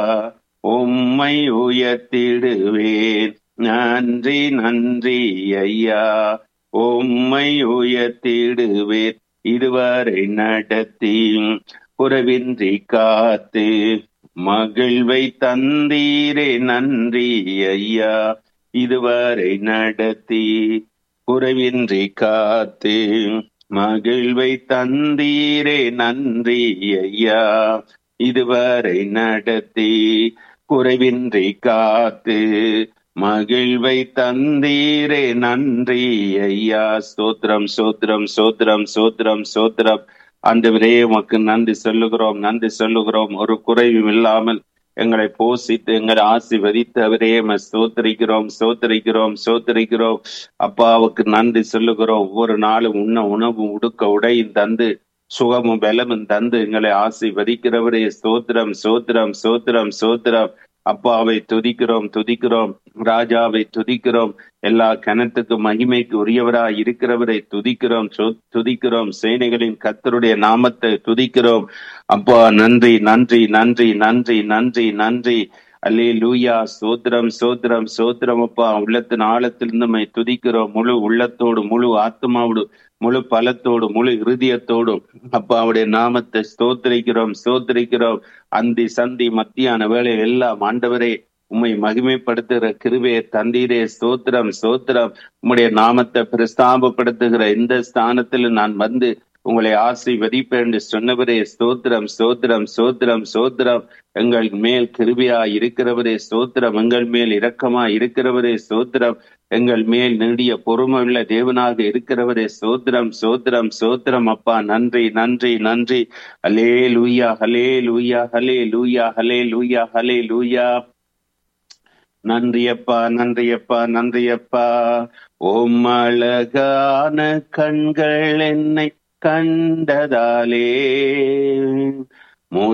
உம்மை உயர்த்திடுவேன் நன்றி நன்றி ஐயா உம்மை உயர்த்திடுவேன் இதுவரை நடத்தி குறைவின்றி காத்து மகிழ்வை தந்தீரே நன்றி ஐயா இதுவரை நடத்தி குறைவின்றி காத்து மகிழ்வை தந்தீரே நன்றி ஐயா இதுவரை நடத்தி குறைவின்றி காத்து மகிழ்வை தந்தீரே நன்றி ஐயா சோத்ரம் சோத்ரம் சோத்ரம் சோத்ரம் சோத்ரம் ஆண்டவரே உமக்கு நன்றி சொல்லுகிறோம் நன்றி சொல்லுகிறோம் ஒரு குறைவும் இல்லாமல் எங்களை போஷித்து எங்களை ஆசிர்வதித்து அவரே சோத்தரிக்கிறோம் சோத்தரிக்கிறோம் சோத்தரிக்கிறோம் அப்பாவுக்கு நன்றி சொல்லுகிறோம் ஒவ்வொரு நாளும் உண்ண உணவும் உடுக்க உடையும் தந்து சுகமும் பலமும் தந்து எங்களை ஆசிர்வதிக்கிறவரே சோத்திரம் சோத்திரம் சோத்திரம் சோத்திரம் அப்பாவை துதிக்கிறோம் துதிக்கிறோம் ராஜாவை துதிக்கிறோம் எல்லா கணத்துக்கு மகிமைக்கு உரியவராய் இருக்கிறவரை துதிக்கிறோம் துதிக்கிறோம் சேனைகளின் கத்தருடைய நாமத்தை துதிக்கிறோம் அப்பா நன்றி நன்றி நன்றி நன்றி நன்றி நன்றி அல்லே லூயா சோத்திரம் சோத்திரம் சோத்திரம் அப்பா உள்ளத்தின் ஆழத்திலிருந்து துதிக்கிறோம் முழு உள்ளத்தோடு முழு ஆத்மாவோடு முழு பலத்தோடு முழு இருதயத்தோடும் அப்பாவுடைய நாமத்தை ஸ்தோத்திரிக்கிறோம் ஸ்தோத்திரிக்கிறோம் அந்தி சந்தி மத்தியான வேலை எல்லாம் ஆண்டவரே உம்மை மகிமைப்படுத்துகிற கிருபையை தந்தீரே ஸ்தோத்திரம் ஸ்தோத்திரம் உம்முடைய நாமத்தை பிரஸ்தாபப்படுத்துகிற இந்த ஸ்தானத்தில் நான் வந்து உங்களை ஆசீர்வதிப்பேன் என்று சொன்னவரே ஸ்தோத்திரம் ஸ்தோத்திரம் ஸ்தோத்திரம் ஸ்தோத்திரம் எங்கள் மேல் கிருபியா இருக்கிறவரே ஸ்தோத்திரம் எங்கள் மேல் இரக்கமா இருக்கிறவரே ஸ்தோத்திரம் எங்கள் மேல் நீடிய பொறுமையுள்ள தேவனாக இருக்கிறவரே சோத்திரம் சோத்திரம் சோத்திரம் அப்பா நன்றி நன்றி நன்றி ஹலே லூயா ஹலே லூயா ஹலே லூயா ஹலே லூயா ஹலே லூயா நன்றியப்பா நன்றியப்பா நன்றியப்பா ஓம் அழகான கண்கள் என்னை கண்டதாலே